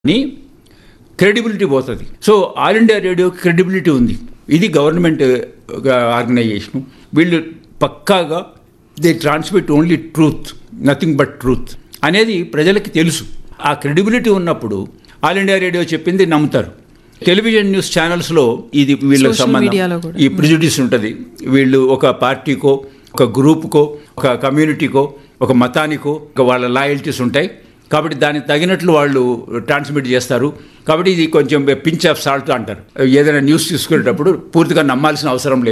అని క్రెడిబిలిటీ పోతుంది so all India radio credibility ఉంది ఇది గవర్నమెంట్ ఆర్గనైజేషన్ వీళ్ళు పక్కాగా they transmit only truth nothing but truth అనేది ప్రజలకి తెలుసు ఆ క్రెడిబిలిటీ ఉన్నప్పుడు ఆల్ ఇండియా రేడియో చెప్పింది నమ్ముతారు టెలివిజన్ న్యూస్ ఛానల్స్లో ఇది వీళ్ళకి Social media లో సంబంధం కూడా. ఈ ప్రిజుడిస్ ఉంటుంది వీళ్ళు ఒక పార్టీకో ఒక గ్రూప్కో ఒక కమ్యూనిటీకో ఒక మతానికో ఒక వాళ్ళ లాయల్టీస్ ఉంటాయి కాబట్టి దానికి తగినట్లు వాళ్ళు ట్రాన్స్మిట్ చేస్తారు కాబట్టి ఇది కొంచెం పించ్ ఆఫ్ సాల్ట్ అంటారు ఏదైనా న్యూస్ తీసుకునేటప్పుడు పూర్తిగా నమ్మాల్సిన అవసరం లేదు